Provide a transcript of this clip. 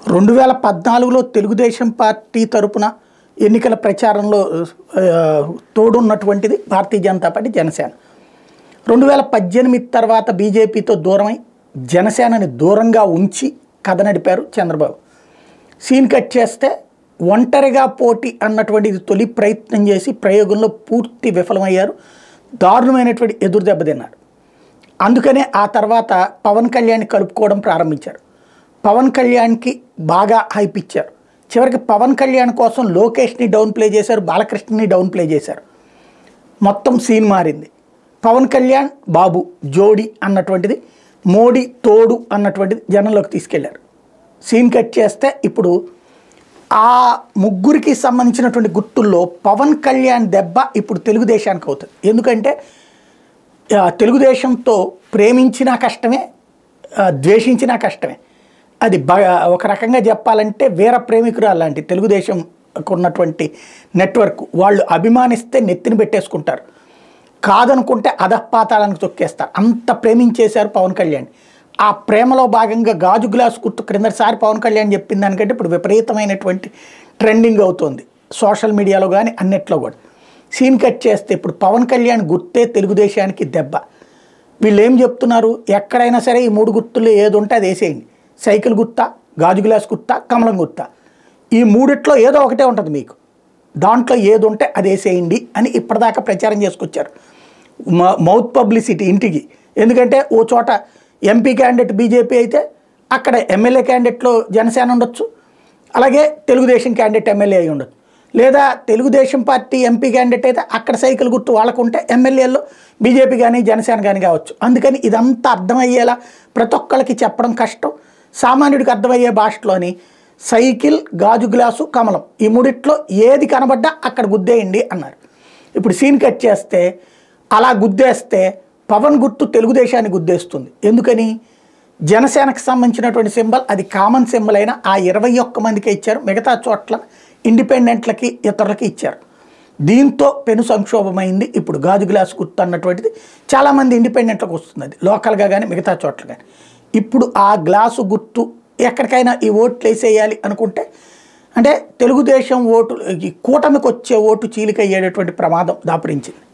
రెండు వేల పద్నాలుగులో తెలుగుదేశం పార్టీ తరపున ఎన్నికల ప్రచారంలో ఆ, తోడున్నటువంటిది భారతీయ జనతా పార్టీ జనసేన రెండు వేల పద్దెనిమిది తర్వాత బీజేపీతో దూరమై జనసేనని దూరంగా ఉంచి కథ నడిపారు చంద్రబాబు సీన్ కట్ చేస్తే ఒంటరిగా పోటీ అన్నటువంటిది తొలి ప్రయత్నం చేసి ప్రయోగంలో పూర్తి విఫలమయ్యారు దారుణమైనటువంటి ఎదురు దెబ్బతిన్నారు అందుకనే ఆ తర్వాత పవన్ కళ్యాణ్ కలుపుకోవడం ప్రారంభించారు పవన్ కళ్యాణ్కి బాగా హైప్ ఇచ్చారు చివరికి పవన్ కళ్యాణ్ కోసం లోకేష్ని డౌన్ ప్లే చేశారు బాలకృష్ణని డౌన్ ప్లే చేశారు మొత్తం సీన్ మారింది పవన్ కళ్యాణ్ బాబు జోడి అన్నటువంటిది మోడీ తోడు అన్నటువంటిది జనంలోకి తీసుకెళ్లారు సీన్ కట్ చేస్తే ఇప్పుడు ఆ ముగ్గురికి సంబంధించినటువంటి గుర్తుల్లో పవన్ కళ్యాణ్ దెబ్బ ఇప్పుడు తెలుగుదేశానికి అవుతుంది ఎందుకంటే ఆ, తెలుగుదేశంతో ప్రేమించినా కష్టమే ఆ, ద్వేషించినా కష్టమే అది బ ఒక రకంగా చెప్పాలంటే వీర ప్రేమికురాలు లాంటి తెలుగుదేశంకు ఉన్నటువంటి నెట్వర్క్ వాళ్ళు అభిమానిస్తే నెత్తిన పెట్టేసుకుంటారు కాదనుకుంటే అధపాతాళానికి తొక్కేస్తారు అంత ప్రేమించేశారు పవన్ కళ్యాణ్ ఆ ప్రేమలో భాగంగా గాజు గ్లాస్ గుర్తు క్రిందసారి పవన్ కళ్యాణ్ చెప్పిన దానికంటే ఇప్పుడు విపరీతమైనటువంటి ట్రెండింగ్ అవుతోంది సోషల్ మీడియాలో కానీ అన్నిట్లో కూడా సీన్ కట్ చేస్తే ఇప్పుడు పవన్ కళ్యాణ్ గుర్తే తెలుగుదేశానికి దెబ్బ వీళ్ళు ఏం చెప్తున్నారు ఎక్కడైనా సరే ఈ మూడు గుర్తులు ఏది ఉంటే అది వేసేయండి సైకిల్ గుర్తా గాజు గ్లాస్ గుర్తా కమలం గుర్తా ఈ మూడిట్లో ఏదో ఒకటే ఉంటుంది మీకు దాంట్లో ఏది ఉంటే అది వేసేయండి అని ఇప్పటిదాకా ప్రచారం చేసుకొచ్చారు మ- మౌత్ పబ్లిసిటీ ఇంటికి ఎందుకంటే ఓ చోట ఎంపీ క్యాండిడేట్ బీజేపీ అయితే అక్కడ ఎమ్మెల్యే క్యాండిడేట్లో జనసేన ఉండొచ్చు అలాగే తెలుగుదేశం క్యాండిడేట్ ఎమ్మెల్యే అయి ఉండొచ్చు లేదా తెలుగుదేశం పార్టీ ఎంపీ క్యాండిడేట్ అయితే అక్కడ సైకిల్ గుర్తు వాళ్ళకు ఉంటే ఎమ్మెల్యేల్లో బీజేపీ కానీ జనసేన కానీ కావచ్చు అందుకని ఇదంతా అర్థమయ్యేలా ప్రతి ఒక్కళ్ళకి చెప్పడం కష్టం సామాన్యుడికి అర్థమయ్యే భాషలోని సైకిల్ గాజు గ్లాసు కమలం ఈ మూడిట్లో ఏది కనబడ్డా అక్కడ గుద్దేయండి అన్నారు ఇప్పుడు సీన్ కట్ చేస్తే అలా గుద్దేస్తే పవన్ గుర్తు తెలుగుదేశాన్ని గుద్దేస్తుంది ఎందుకని జనసేనకు సంబంధించినటువంటి సింబల్ అది కామన్ సింబల్ అయినా ఆ ఇరవై ఒక్క మందికే ఇచ్చారు మిగతా చోట్ల ఇండిపెండెంట్లకి ఇతరులకి ఇచ్చారు దీంతో పెను సంక్షోభమైంది ఇప్పుడు గాజు గ్లాస్ గుర్తు అన్నటువంటిది చాలామంది ఇండిపెండెంట్లకు వస్తుంది అది లోకల్గా కానీ మిగతా చోట్ల కానీ ఇప్పుడు ఆ గ్లాసు గుర్తు ఎక్కడికైనా ఈ ఓట్లు వేసేయాలి అనుకుంటే అంటే తెలుగుదేశం ఓటు ఈ కూటమికి వచ్చే ఓటు చీలిక అయ్యేటటువంటి ప్రమాదం దాపురించింది